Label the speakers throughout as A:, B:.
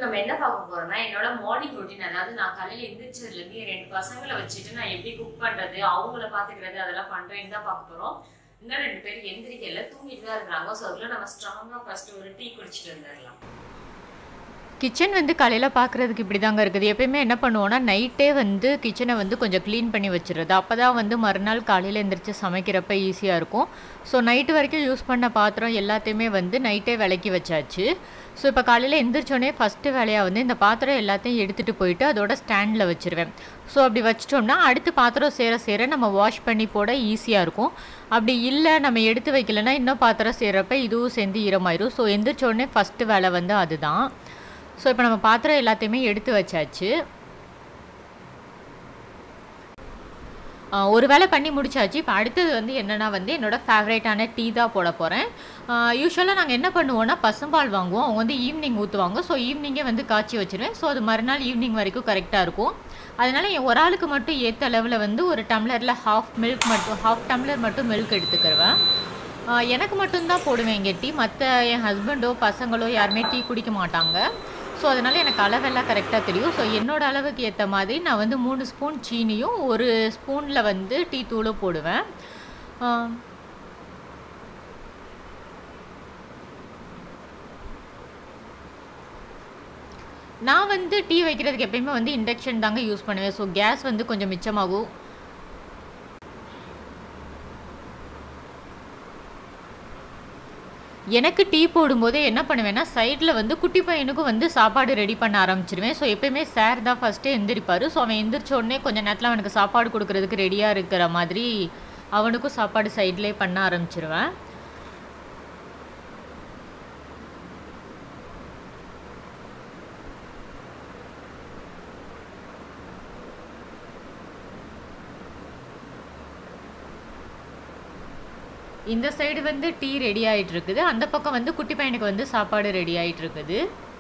A: நம்ம என்ன பார்க்க போறோம்னா என்னோட மார்னிங் ரொட்டீன் அதாவது நான் காலையில எந்திரிச்சதுல இருந்து என் ரெண்டு பசங்களை வச்சுட்டு நான் எப்படி குக் பண்றது அவங்கள பாத்துக்கிறது அதெல்லாம் பண்றேன்னு தான் பார்க்க போறோம் இன்னும் ரெண்டு பேரும் எந்திரிக்கல தூங்கிட்டு தான் இருக்கிறாங்க ஸோ அதுக்குள்ள நம்ம ஸ்ட்ராங்கா ஃபர்ஸ்ட் ஒரு டீ குடிச்சிட்டு வந்துடலாம்
B: கிச்சன் வந்து காலையில் பார்க்குறதுக்கு இப்படி தாங்க இருக்குது எப்பயுமே என்ன பண்ணுவோன்னா நைட்டே வந்து கிச்சனை வந்து கொஞ்சம் க்ளீன் பண்ணி வச்சுருது அப்போ தான் வந்து மறுநாள் காலையில் எந்திரிச்சு சமைக்கிறப்ப ஈஸியாக இருக்கும் ஸோ நைட்டு வரைக்கும் யூஸ் பண்ண பாத்திரம் எல்லாத்தையுமே வந்து நைட்டே விளக்கி வச்சாச்சு ஸோ இப்போ காலையில் எந்திரிச்சோடனே ஃபஸ்ட்டு வேலையாக வந்து இந்த பாத்திரம் எல்லாத்தையும் எடுத்துகிட்டு போயிட்டு அதோட ஸ்டாண்டில் வச்சுருவேன் ஸோ அப்படி வச்சிட்டோம்னா அடுத்து பாத்திரம் சேர சேர நம்ம வாஷ் பண்ணி போட ஈஸியாக இருக்கும் அப்படி இல்லை நம்ம எடுத்து வைக்கலன்னா இன்னும் பாத்திரம் சேரப்ப இதுவும் சேர்ந்து ஈரமாயிரும் ஸோ எந்திரிச்சோடனே ஃபஸ்ட்டு வேலை வந்து அதுதான் ஸோ இப்போ நம்ம பாத்திரம் எல்லாத்தையுமே எடுத்து வச்சாச்சு ஆ, ஒரு வேளை பண்ணி முடிச்சாச்சு இப்போ அடுத்தது வந்து என்னென்னா வந்து என்னோடய ஃபேவரேட்டான டீ தான் போட போகிறேன் யூஸ்வலாக நாங்கள் என்ன பண்ணுவோன்னா பசும்பால் வாங்குவோம் அவங்க வந்து ஈவினிங் ஊற்றுவாங்க ஸோ ஈவினிங்கே வந்து காய்ச்சி வச்சிருவேன் ஸோ அது மறுநாள் ஈவினிங் வரைக்கும் கரெக்டாக இருக்கும் அதனால் என் ஒரு ஆளுக்கு மட்டும் ஏற்ற அளவில் வந்து ஒரு டம்ளரில் ஹாஃப் மில்க் மட்டும் ஹாஃப் டம்ளர் மட்டும் மில்க் எடுத்துக்கிருவேன் ஆ, எனக்கு மட்டும்தான் போடுவேன் இங்கே டீ மற்ற என் ஹஸ்பண்டோ பசங்களோ யாருமே டீ குடிக்க மாட்டாங்க ஸோ அதனால் எனக்கு அளவெல்லாம் கரெக்டாக தெரியும் ஸோ என்னோட அளவுக்கு ஏற்ற மாதிரி நான் வந்து மூணு ஸ்பூன் சீனியும் ஒரு ஸ்பூனில் வந்து டீ தூளும் போடுவேன் ஆ, நான் வந்து டீ வைக்கிறதுக்கு எப்பயுமே வந்து இண்டக்ஷன் தாங்க யூஸ் பண்ணுவேன் ஸோ கேஸ் வந்து கொஞ்சம் மிச்சமாகும் எனக்கு டீ போடும்போதே என்ன பண்ணுவேன்னா சைடில் வந்து குட்டி பையனுக்கும் வந்து சாப்பாடு ரெடி பண்ண ஆரம்பிச்சிருவேன் ஸோ எப்பயுமே சார் தான் ஃபஸ்ட்டு எந்திரிப்பார் ஸோ அவன் எந்திரிச்ச உடனே கொஞ்ச நேரத்தில் அவனுக்கு சாப்பாடு கொடுக்கறதுக்கு ரெடியாக இருக்கிற மாதிரி அவனுக்கும் சாப்பாடு சைட்லேயே பண்ண ஆரம்பிச்சிருவேன் இந்த சைடு வந்து டீ ரெடி ஆயிட்டு இருக்குது அந்த பக்கம் வந்து குட்டி பையனுக்கு வந்து சாப்பாடு ரெடி ஆயிட்டு இருக்குது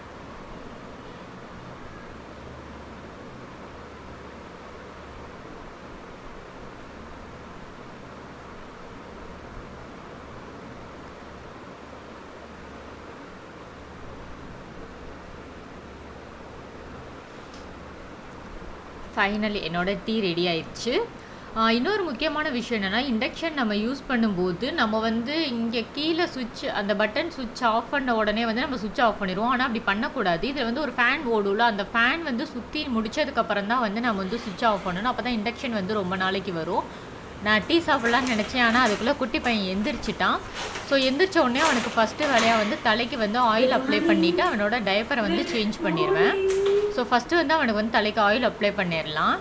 B: ஃபைனலி என்னோட டீ ரெடி ஆயிடுச்சு ஆஹ் இன்னொரு முக்கியமான விஷயம் என்னென்னா இண்டக்ஷன் நம்ம யூஸ் பண்ணும்போது நம்ம வந்து இங்கே கீழே சுவிட்ச் அந்த பட்டன் சுவிட்ச் ஆஃப் பண்ண உடனே வந்து நம்ம சுவிட்ச் ஆஃப் பண்ணிடுவோம் ஆனால் அப்படி பண்ணக்கூடாது இதில் வந்து ஒரு ஃபேன் ஓடும்ல அந்த ஃபேன் வந்து சுற்றி முடிச்சதுக்கப்புறம் தான் வந்து நம்ம வந்து சுவிட்ச் ஆஃப் பண்ணணும் அப்போ தான் இண்டக்ஷன் வந்து ரொம்ப நாளைக்கு வரும் நான் டீ சாப்பிட்லான்னு நினச்சேன் ஆனால் அதுக்குள்ளே குட்டி பையன் எந்திரிச்சிட்டான் ஸோ எந்திரிச்ச உடனே அவனுக்கு ஃபஸ்ட்டு வேலையாக வந்து தலைக்கு வந்து ஆயில் அப்ளை பண்ணிவிட்டு அவனோட டயப்பரை வந்து சேஞ்ச் பண்ணிடுவேன் ஸோ ஃபஸ்ட்டு வந்து அவனுக்கு வந்து தலைக்கு ஆயில் அப்ளை பண்ணிடலாம்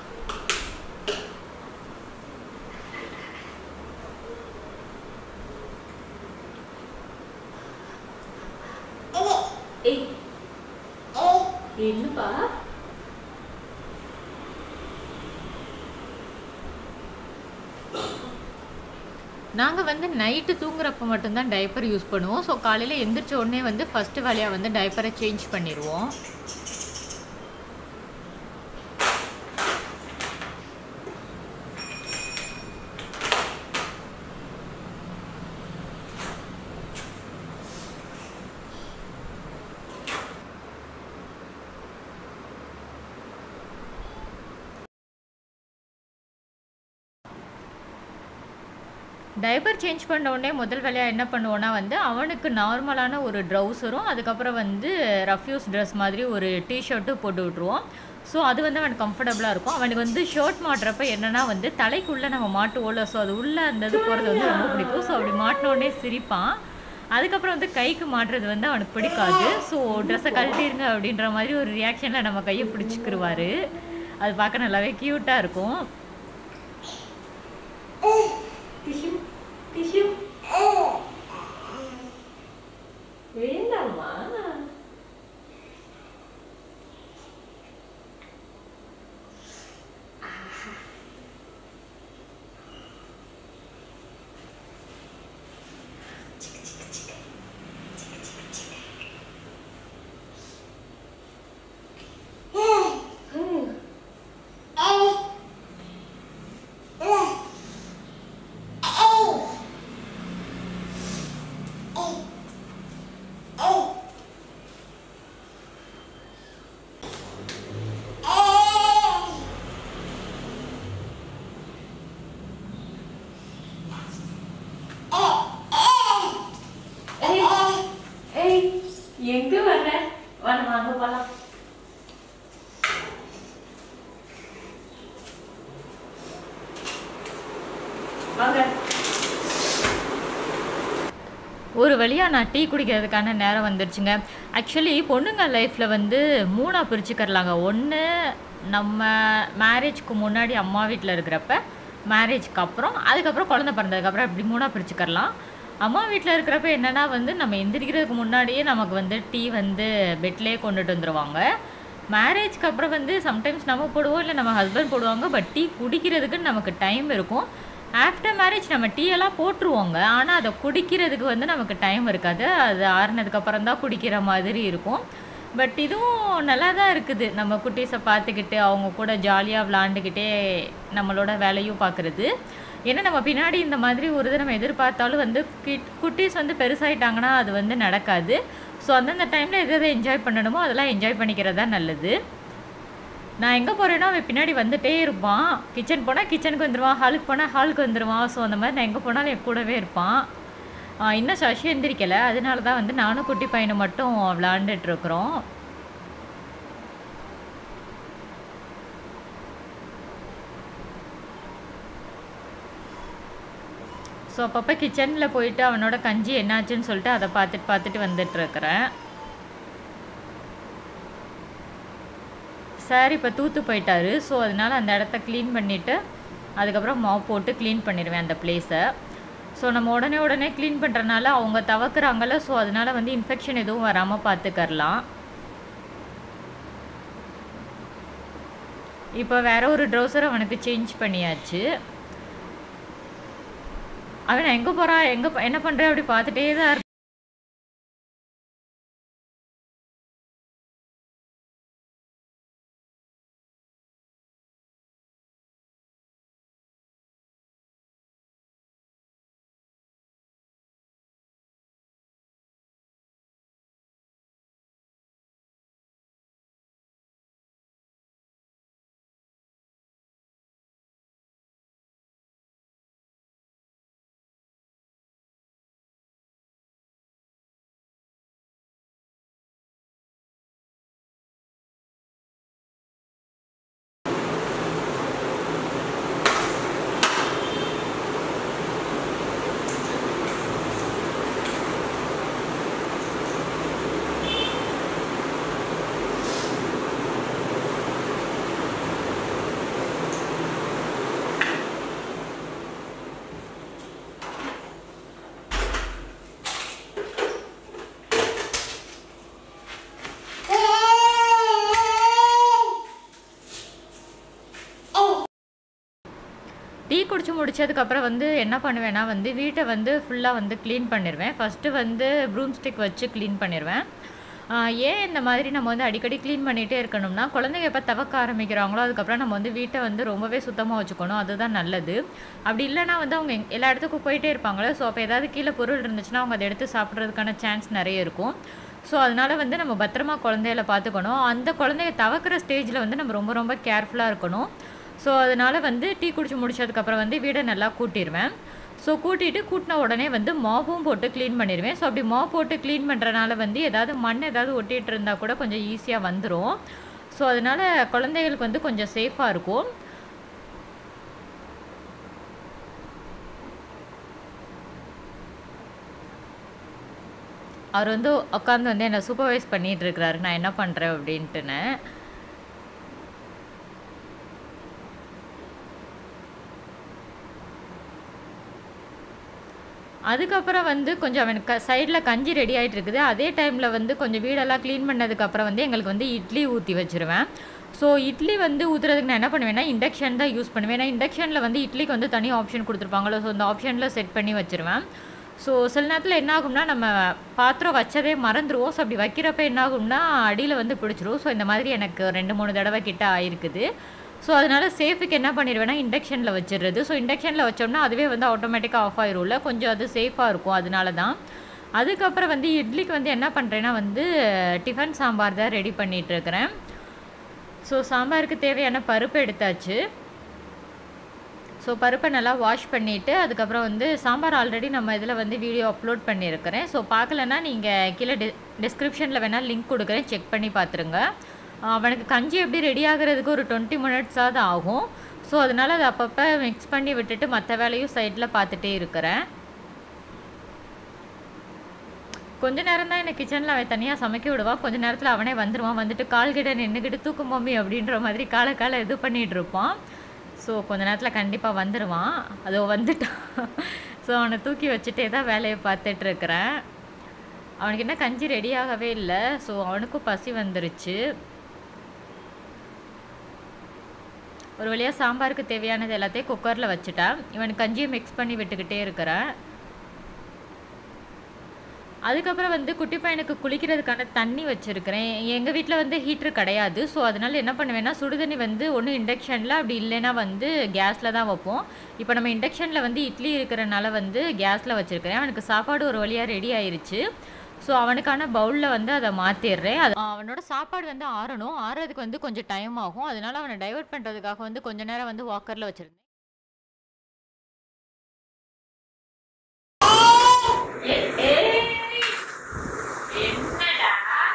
A: ஏய் என்னப்பா
B: நாங்கள் வந்து நைட்டு தூங்குறப்ப மட்டும்தான் டைப்பர் யூஸ் பண்ணுவோம் ஸோ காலையில் எந்திரிச்ச உடனே வந்து ஃபஸ்ட்டு வேலையாக வந்து டைப்பரை சேஞ்ச் பண்ணிடுவோம் டைப்பர் சேஞ்ச் பண்ண உடனே முதல் வேலையாக என்ன பண்ணுவோன்னா வந்து அவனுக்கு நார்மலான ஒரு ட்ரௌசரும் அதுக்கப்புறம் வந்து ரஃப்யூஸ் ட்ரெஸ் மாதிரி ஒரு டிஷர்ட்டும் போட்டு விட்ருவோம் ஸோ அது வந்து அவனுக்கு கம்ஃபர்டபுளாக இருக்கும் அவனுக்கு வந்து ஷர்ட் மாட்டுறப்ப என்னென்னா வந்து தலைக்குள்ளே நம்ம மாட்டுவோம்ல ஸோ அது உள்ளே அந்த இது போகிறது வந்து ரொம்ப பிடிக்கும் ஸோ அப்படி மாட்டின உடனே சிரிப்பான் அதுக்கப்புறம் வந்து கைக்கு மாட்டுறது வந்து அவனுக்கு பிடிக்காது ஸோ ட்ரெஸ்ஸை கழட்டிருங்க அப்படின்ற மாதிரி ஒரு ரியாக்ஷனில் நம்ம கையை பிடிச்சிக்கிருவாரு அது பார்க்க நல்லாவே க்யூட்டாக இருக்கும்
A: டிஷ்யூ டிஷ்யூ வேண்டாமா வாங்க
B: ஒரு வழியாக நான் டீ குடிக்கிறதுக்கான நேரம் வந்துருச்சுங்க ஆக்சுவலி பொண்ணுங்க லைஃப்பில் வந்து மூணாக பிரிச்சுக்கறலாங்க ஒன்று நம்ம மேரேஜ்க்கு முன்னாடி அம்மா வீட்டில் இருக்கிறப்ப மேரேஜ்க்கு அப்புறம் அதுக்கப்புறம் குழந்தை பிறந்ததுக்கப்புறம் இப்படி மூணாக பிரிச்சுக்கறலாம் அம்மா வீட்டில் இருக்கிறப்ப என்னென்னா வந்து நம்ம எந்திரிக்கிறதுக்கு முன்னாடியே நமக்கு வந்து டீ வந்து பெட்லேயே கொண்டுட்டு வந்துடுவாங்க மேரேஜ்க்கு அப்புறம் வந்து சம்டைம்ஸ் நம்ம போடுவோம் இல்லை நம்ம ஹஸ்பண்ட் போடுவாங்க பட் டீ குடிக்கிறதுக்கு நமக்கு டைம் இருக்கும் ஆஃப்டர் மேரேஜ் நம்ம டீ எல்லாம் போட்டுருவோங்க ஆனால் அதை குடிக்கிறதுக்கு வந்து நமக்கு டைம் இருக்காது அது ஆறுனதுக்கப்புறம் தான் குடிக்கிற மாதிரி இருக்கும் பட் இதுவும் நல்லா தான் இருக்குது நம்ம குட்டீஸை பார்த்துக்கிட்டு அவங்க கூட ஜாலியாக விளாண்டுக்கிட்டே நம்மளோட வேலையும் பார்க்குறது ஏன்னா நம்ம பின்னாடி இந்த மாதிரி ஒரு இது நம்ம எதிர்பார்த்தாலும் வந்து கிட் குட்டீஸ் வந்து பெருசாயிட்டாங்கன்னா அது வந்து நடக்காது ஸோ அந்தந்த டைமில் எது எதை என்ஜாய் பண்ணணுமோ அதெல்லாம் என்ஜாய் பண்ணிக்கிறது தான் நல்லது நான் எங்கே போகிறேனோ அவன் பின்னாடி வந்துட்டே இருப்பான் கிச்சன் போனால் கிச்சனுக்கு வந்துடுவான் ஹாலுக்கு போனால் ஹாலுக்கு வந்துடுவான் ஸோ அந்த மாதிரி நான் எங்கே போனாலும் என் கூடவே இருப்பான் ஆ, இன்னும் சசி எந்திரிக்கலை அதனால தான் வந்து நானும் குட்டி பையனை மட்டும் விளாண்டுட்டு இருக்கிறோம் ஸோ அப்பப்போ கிச்சனில் போயிட்டு அவனோட கஞ்சி என்னாச்சுன்னு சொல்லிட்டு அதை பார்த்துட்டு பார்த்துட்டு வந்துட்டு இருக்கிறேன் சார் இப்போ தூத்து போயிட்டாரு ஸோ அதனால அந்த இடத்த க்ளீன் பண்ணிவிட்டு அதுக்கப்புறம் மாப் போட்டு க்ளீன் பண்ணிடுவேன் அந்த பிளேஸை ஸோ நம்ம உடனே உடனே க்ளீன் பண்ணுறனால அவங்க தவக்குறாங்கல்ல ஸோ அதனால வந்து இன்ஃபெக்ஷன் எதுவும் வராமல் பார்த்துக்கறலாம் இப்போ வேற ஒரு ட்ரௌசர் அவனுக்கு சேஞ்ச் பண்ணியாச்சு அவன் எங்கே போகிறான் எங்கே என்ன பண்ணுற அப்படி பார்த்துட்டே தான் இருக்கான். டீ குடிச்சு முடிச்சதுக்கப்புறம் வந்து என்ன பண்ணுவேன்னா வந்து வீட்டை வந்து ஃபுல்லாக வந்து க்ளீன் பண்ணிடுவேன் ஃபஸ்ட்டு வந்து ப்ரூம் ஸ்டிக் வச்சு க்ளீன் பண்ணிடுவேன் ஆஹ் ஏன் இந்த மாதிரி நம்ம வந்து அடிக்கடி க்ளீன் பண்ணிகிட்டே இருக்கணும்னா குழந்தைங்க எப்போ தவக்க ஆரம்பிக்கிறாங்களோ அதுக்கப்புறம் நம்ம வந்து வீட்டை வந்து ரொம்பவே சுத்தமாக வச்சுக்கணும் அதுதான் நல்லது அப்படி இல்லைன்னா வந்து அவங்க எங்க- எல்லா இடத்துக்கும் போயிட்டே இருப்பாங்களே ஸோ அப்போ ஏதாவது கீழே பொருள் இருந்துச்சுன்னா அவங்க அதை எடுத்து சாப்பிட்றதுக்கான சான்ஸ் நிறைய இருக்கும் ஸோ அதனால வந்து நம்ம பத்திரமா குழந்தைகளை பார்த்துக்கணும் அந்த குழந்தைய தவக்கிற ஸ்டேஜில் வந்து நம்ம ரொம்ப ரொம்ப கேர்ஃபுல்லாக இருக்கணும் ஸோ அதனால வந்து டீ குடிச்சு முடிச்சதுக்கப்புறம் வந்து வீடை நல்லா கூட்டிடுவேன் ஸோ கூட்டிட்டு கூட்டின உடனே வந்து மாப்பும் போட்டு க்ளீன் பண்ணிடுவேன் ஸோ அப்படி மாப் போட்டு க்ளீன் பண்ணுறனால வந்து ஏதாவது மண் ஏதாவது ஒட்டிகிட்டு இருந்தால் கூட கொஞ்சம் ஈஸியாக வந்துடும் ஸோ அதனால் குழந்தைகளுக்கு வந்து கொஞ்சம் சேஃபாக இருக்கும் அவர் வந்து உட்காந்து வந்து என்னை சூப்பர்வைஸ் பண்ணிட்டு இருக்கிறாரு நான் என்ன பண்ணுறேன் அப்படின்ட்டுன்னு அதுக்கப்புறம் வந்து கொஞ்சம் அவனுக்கு சைடில் கஞ்சி ரெடி ஆகிட்டு இருக்குது அதே டைமில் வந்து கொஞ்சம் வீடெல்லாம் க்ளீன் பண்ணதுக்கப்புறம் வந்து எங்களுக்கு வந்து இட்லி ஊற்றி வச்சிருவேன் ஸோ இட்லி வந்து ஊற்றுறதுக்கு நான் என்ன பண்ணுவேன்னா இண்டக்ஷன் தான் யூஸ் பண்ணுவேன் ஏன்னா இண்டக்ஷனில் வந்து இட்லிக்கு வந்து தனி ஆப்ஷன் கொடுத்துருப்பாங்களோ ஸோ அந்த ஆப்ஷனில் செட் பண்ணி வச்சிருவேன் ஸோ சில நேரத்தில் என்ன ஆகும்னா நம்ம பாத்திரம் வச்சதே மறந்துடுவோம் ஸோ அப்படி வைக்கிறப்ப என்ன ஆகும்னா அடியில் வந்து பிடிச்சிரும் ஸோ இந்த மாதிரி எனக்கு ரெண்டு மூணு தடவை கிட்ட ஆயிருக்குது ஸோ அதனால சேஃபுக்கு என்ன பண்ணிடுவேன்னா இண்டக்ஷனில் வச்சிடுறது ஸோ இண்டக்ஷனில் வச்சோம்னா அதுவே வந்து ஆட்டோமேட்டிக்காக ஆஃப் ஆயிரும்ல கொஞ்சம் அது சேஃபாக இருக்கும் அதனால தான் அதுக்கப்புறம் வந்து இட்லிக்கு வந்து என்ன பண்ணுறேன்னா வந்து டிஃபன் சாம்பார் தான் ரெடி பண்ணிட்டு இருக்கிறேன் ஸோ சாம்பாருக்கு தேவையான பருப்பு எடுத்தாச்சு ஸோ பருப்பை நல்லா வாஷ் பண்ணிவிட்டு அதுக்கப்புறம் வந்து சாம்பார் ஆல்ரெடி நம்ம இதில் வந்து வீடியோ அப்லோட் பண்ணியிருக்கிறேன் ஸோ பார்க்கலன்னா நீங்கள் கீழே டி டிஸ்கிரிப்ஷனில் வேணால் லிங்க் கொடுக்குறேன் செக் பண்ணி பார்த்துருங்க அவனுக்கு கஞ்சி எப்படி ரெடி ஆகுறதுக்கு ஒரு டுவெண்ட்டி மினிட்ஸாவது ஆகும் ஸோ ஸோ அதனால் அதை அப்பப்போ மிக்ஸ் பண்ணி விட்டுட்டு மற்ற வேலையும் சைடில் பார்த்துட்டே இருக்கிறேன் கொஞ்ச நேரம் தான் என்னை கிச்சனில் அவன் தனியாக சமைக்க விடுவான் கொஞ்ச நேரத்தில் அவனே வந்துடுவான் வந்துட்டு கால்கிட்ட நின்றுக்கிட்டு தூக்கு மம்மி அப்படின்ற மாதிரி காலை காலை இது பண்ணிகிட்டு இருப்பான் ஸோ கொஞ்ச நேரத்தில் கண்டிப்பாக வந்துடுவான் அதோ வந்துட்டான் ஸோ அவனை தூக்கி வச்சுட்டே தான் வேலையை பார்த்துட்டு இருக்கிறேன் அவனுக்கு என்ன கஞ்சி ரெடியாகவே இல்லை ஸோ அவனுக்கும் பசி வந்துருச்சு ஒரு வழியாக சாம்பாருக்கு தேவையானது எல்லாத்தையும் குக்கரில் வச்சுட்டேன் இவனுக்கு கஞ்சியை மிக்ஸ் பண்ணி விட்டுக்கிட்டே இருக்கிறேன் அதுக்கப்புறம் வந்து குட்டி பையனுக்கு குளிக்கிறதுக்கான தண்ணி வச்சுருக்கிறேன் எங்கள் வீட்டில் வந்து ஹீட்ரு கிடையாது ஸோ அதனால் என்ன பண்ணுவேன்னா சுடுதண்ணி வந்து ஒன்று இண்டக்ஷனில் அப்படி இல்லைன்னா வந்து கேஸில் தான் வைப்போம் இப்போ நம்ம இண்டக்ஷனில் வந்து இட்லி இருக்கிறனால வந்து கேஸில் வச்சுருக்கிறேன் அவனுக்கு சாப்பாடு ஒரு வழியாக ரெடி ஆயிருச்சு ஸோ அவனுக்கான பவுலில் வந்து அதை மாற்றிடுறேன் அது அவனோட சாப்பாடு வந்து ஆறணும் ஆறுறதுக்கு வந்து கொஞ்சம் டைம் ஆகும் அதனால அவனை டைவர்ட் பண்ணுறதுக்காக வந்து கொஞ்ச நேரம் வந்து வாக்கரில் வச்சுருந்தேன்
A: என்னடா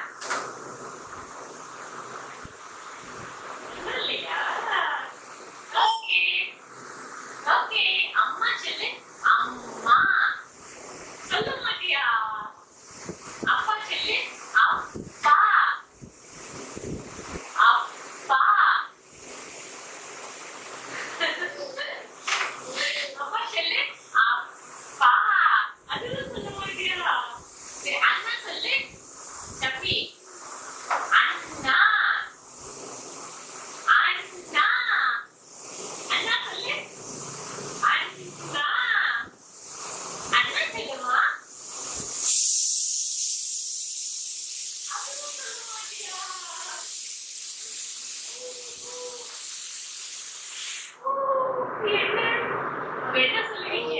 A: இல்லையா ஓகே ஓகே அம்மா சொல்லு அம்மா சொல்ல மாட்டியா அப்பா சொல்லு அப்பா அப்பா அப்பா சொல்லு அப்பா அதுவும் சொல்ல மாட்டியா சரி அண்ணா சொல்லு தம்பி அண்ணா அண்ணா அண்ணா சொல்லு அண்ணா அண்ணா சொல்லுமா அதுவும் சொல்ல மாட்டியா என்ன என்ன சொல்லுவீங்க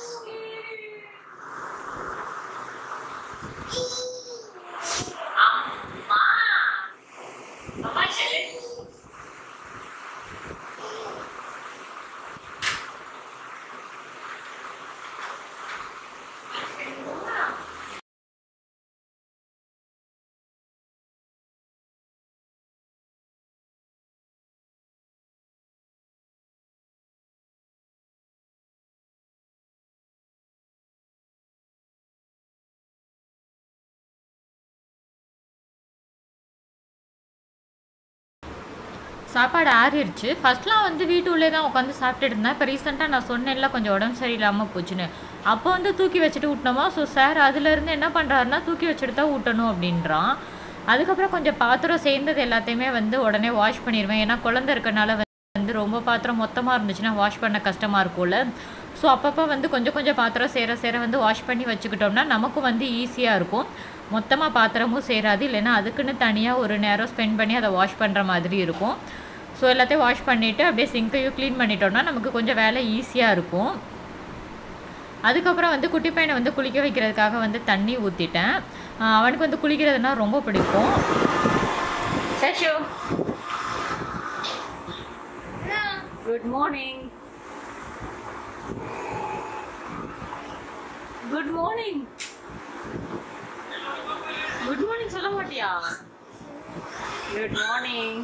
A: அம்மா அம்மா சொல்லு
B: சாப்பாடு ஆறிடுச்சு ஃபர்ஸ்ட்லாம் வந்து வீட்டு உள்ளே தான் உட்காந்து சாப்பிட்டுட்டு இருந்தேன் இப்போ ரீசெண்டாக நான் சொன்னேன்ல கொஞ்சம் உடம்பு சரியில்லாமல் போச்சுன்னு அப்போ வந்து தூக்கி வச்சுட்டு ஊட்டினோமா ஸோ சார் அதுலேருந்து என்ன பண்ணுறாருன்னா தூக்கி வச்சுட்டு தான் ஊட்டணும் அப்படின்றான் அதுக்கப்புறம் கொஞ்சம் பாத்திரம் சேர்ந்தது எல்லாத்தையுமே வந்து உடனே வாஷ் பண்ணிடுவேன் ஏன்னா குழந்தை இருக்கனால வந்து ரொம்ப பாத்திரம் மொத்தமாக இருந்துச்சுன்னா வாஷ் பண்ண கஷ்டமாக இருக்கும்ல ஸோ அப்பப்போ வந்து கொஞ்சம் கொஞ்சம் பாத்திரம் சேர சேர வந்து வாஷ் பண்ணி வச்சுக்கிட்டோம்னா நமக்கும் வந்து ஈஸியாக இருக்கும் மொத்தமாக பாத்திரமும் சேராது இல்லைன்னா அதுக்குன்னு தனியாக ஒரு நேரம் ஸ்பெண்ட் பண்ணி அதை வாஷ் பண்ணுற மாதிரி இருக்கும் ஸோ எல்லாத்தையும் வாஷ் பண்ணிவிட்டு அப்படியே சிங்கையும் க்ளீன் பண்ணிட்டோம்னா நமக்கு கொஞ்சம் வேலை ஈஸியாக இருக்கும் அதுக்கப்புறம் வந்து குட்டி பையனை வந்து குளிக்க வைக்கிறதுக்காக வந்து தண்ணி ஊற்றிட்டேன் அவனுக்கு வந்து குளிக்கிறதுனா ரொம்ப பிடிக்கும் Sashu good morning good morning good morning சொல்ல மாட்டியா குட் மார்னிங்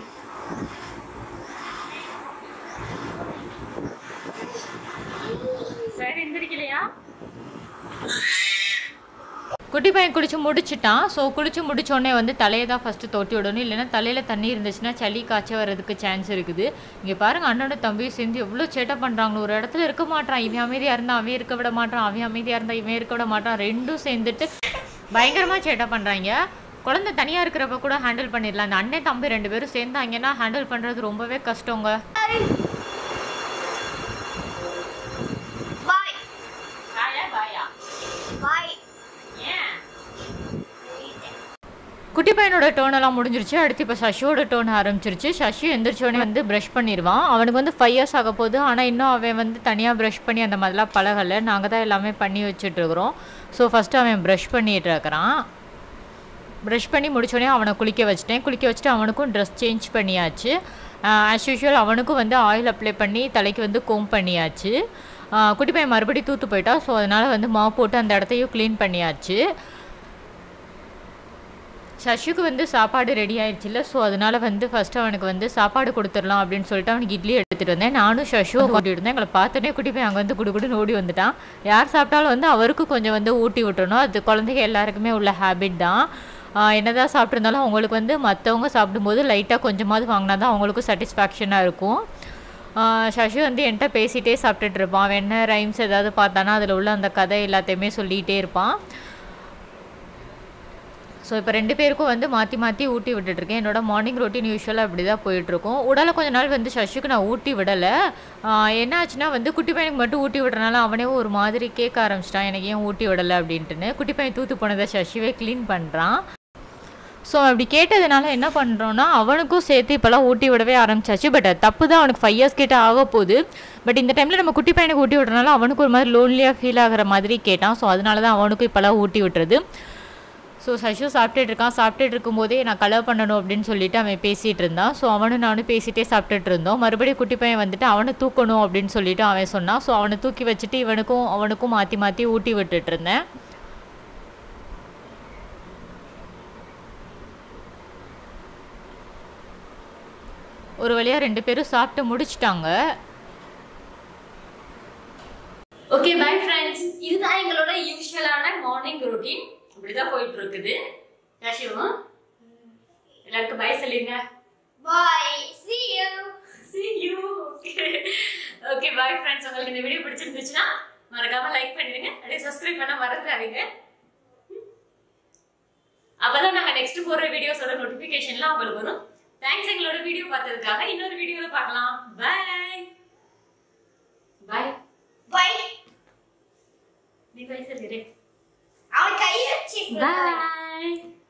B: சரி எந்திரிக்கலையா குட்டி பையன் குளிச்சு முடிச்சிட்டான் ஸோ குளிச்சு முடிச்சோடனே வந்து தலையை தான் ஃபஸ்ட்டு தொட்டி விடணும் இல்லைன்னா தலையில் தண்ணி இருந்துச்சுன்னா சளி காய்ச்ச வர்றதுக்கு சான்ஸ் இருக்குது இங்கே பாருங்க அண்ணனோட தம்பியும் சேர்ந்து எவ்வளோ சேட்டை பண்ணுறாங்க ஒரு இடத்துல இருக்க மாட்டான் இவன் அமைதியாக இருந்தால் அவன் இருக்க விட மாட்டான் அவன் அமைதியாக இருந்தால் இவன் இருக்க விட மாட்டான் ரெண்டும் சேர்ந்துட்டு பயங்கரமாக சேட்டை பண்ணுறாங்க குழந்தை தனியாக இருக்கிறப்ப கூட ஹேண்டில் பண்ணிடலாம் அந்த அண்ணன் தம்பி ரெண்டு பேரும் சேர்ந்தாங்கன்னா ஹேண்டில் பண்ணுறது ரொம்பவே கஷ்டங்க
C: பாய்
A: பாயா பாயா
C: பாய்
A: ஏன்
B: குட்டி பையனோட டோன் எல்லாம் முடிஞ்சிருச்சு அடுத்து இப்போ சஷியோட டோன் ஆரம்பிச்சிருச்சு சஷி எந்திரிச்சோடனே வந்து ப்ரஷ் பண்ணிடுவான் அவனுக்கு வந்து ஃபைவ் இயர்ஸ் ஆக போகுது ஆனால் இன்னும் அவன் வந்து தனியாக ப்ரஷ் பண்ணி அந்த மாதிரிலாம் பழகலை நாங்கள் தான் எல்லாமே பண்ணி வச்சுட்ருக்குறோம் ஸோ ஃபஸ்ட்டு அவன் ப்ரஷ் பண்ணிட்டு இருக்கிறான் ப்ரஷ் பண்ணி முடிச்சோடனே அவனை குளிக்க வச்சிட்டேன் குளிக்க வச்சுட்டு அவனுக்கும் ட்ரெஸ் சேஞ்ச் பண்ணியாச்சு ஆஸ் யூஷுவல் அவனுக்கும் வந்து ஆயில் அப்ளை பண்ணி தலைக்கு வந்து கோம் பண்ணியாச்சு ஆஹ் குட்டி பையன் மறுபடியும் தூத்து போயிட்டா ஸோ அதனால் வந்து மாவு போட்டு அந்த இடத்தையும் க்ளீன் பண்ணியாச்சு சஷுக்கு வந்து சாப்பாடு ரெடி ஆயிடுச்சுல்ல ஸோ அதனால வந்து ஃபர்ஸ்ட் அவனுக்கு வந்து சாப்பாடு கொடுத்துடலாம் அப்படின்னு சொல்லிட்டு அவனுக்கு இட்லி எடுத்துகிட்டு வந்தேன் நானும் ஷஷுவும் கூட்டிட்டு இருந்தேன் எங்களை பார்த்தோன்னே குட்டி போய் அங்கே வந்து குடுகுடுன்னு ஓடி வந்துட்டான் யார் சாப்பிட்டாலும் வந்து அவருக்கும் கொஞ்சம் வந்து ஊட்டி விட்டுறணும் அது குழந்தைங்க எல்லாருக்குமே உள்ள ஹேபிட் தான் ஆஹ் என்னதான் சாப்பிட்ருந்தாலும் அவங்களுக்கு வந்து மற்றவங்க சாப்பிடும்போது லைட்டாக கொஞ்சமாவது வாங்கினா தான் அவங்களுக்கும் சாட்டிஸ்ஃபேக்ஷனாக இருக்கும் ஆஹ் சசி வந்து என்கிட்ட பேசிகிட்டே சாப்பிட்டுட்டு இருப்பான் அவன் என்ன ரைம்ஸ் ஏதாவது பார்த்தானா அதில் உள்ள அந்த கதை எல்லாத்தையுமே சொல்லிகிட்டே இருப்பான் ஸோ இப்போ ரெண்டு பேருக்கும் வந்து மாற்றி மாற்றி ஊட்டி விட்டுட்ருக்கேன் என்னோட மார்னிங் ரொட்டீன் யூஸ்வலாக அப்படி தான் போயிட்டுருக்கும் உடலை கொஞ்ச நாள் வந்து சஷுக்கு நான் ஊட்டி விடலை என்ன ஆச்சுன்னா வந்து குட்டி பையனுக்கு மட்டும் ஊட்டி விடுறனால அவனே ஒரு மாதிரி கேட்க ஆரம்பிச்சிட்டான் எனக்கு ஏன் ஊட்டி விடலை அப்படின்ட்டுன்னு குட்டி பையன் தூத்து போனதை சஷிவே க்ளீன் பண்ணுறான் ஸோ அப்படி கேட்டதுனால என்ன பண்ணுறோன்னா அவனுக்கும் சேர்த்து இப்போல்லாம் ஊட்டி விடவே ஆரம்பிச்சாச்சு பட் அது தப்பு தான் அவனுக்கு ஃபைவ் இயர்ஸ் கிட்ட ஆக போகுது பட் இந்த டைமில் நம்ம குட்டி பையனுக்கு ஊட்டி விடுறனால அவனுக்கு ஒரு மாதிரி லோன்லியாக ஃபீல் ஆகிற மாதிரி கேட்டான் ஸோ அதனால தான் அவனுக்கும் இப்போல்லாம் ஊட்டி விட்டுறது ஸோ சஷு சாப்பிட்டுட்டு இருக்கான் சாப்பிட்டுட்டு இருக்கும்போதே நான் கலர் பண்ணணும் அப்படின்னு சொல்லிட்டு அவன் பேசிகிட்டு இருந்தான் ஸோ அவனும் நானும் பேசிகிட்டே சாப்பிட்டுட்டு இருந்தோம் மறுபடியும் குட்டி பையன் வந்துட்டு அவனை தூக்கணும் அப்படின்னு சொல்லிட்டு அவன் சொன்னான் ஸோ அவனை தூக்கி வச்சுட்டு இவனுக்கும் அவனுக்கும் மாற்றி மாற்றி ஊட்டி விட்டுட்டு இருந்தேன் ஒரு வழியாக ரெண்டு பேரும் சாப்பிட்டு முடிச்சிட்டாங்க
A: ஓகே பை ஃப்ரெண்ட்ஸ் இதுதான் எங்களோட யூஸ்வலான மார்னிங் ரொட்டீன் இப்படிதான் போயிட்டு இருக்குது யாஷிவா எல்லாருக்கும் பை சொல்லிருங்க
C: Bye. See you.
A: see you okay okay bye friends உங்களுக்கு இந்த வீடியோ பிடிச்சிருந்துச்சுன்னா மறக்காம லைக் பண்ணிடுங்க அப்படியே சப்ஸ்கிரைப் பண்ண மறந்துடாதீங்க அப்பதான் நாங்க நெக்ஸ்ட் போற வீடியோஸோட நோட்டிபிகேஷன்லாம் உங்களுக்கு வரும் தேங்க்ஸ் எங்களோட வீடியோ பார்த்ததுக்காக இன்னொரு வீடியோல பார்க்கலாம் பை பை
C: Bye.
A: நீ பை சொல்லிடு
C: அவன் கையை வச்சு
A: Bye.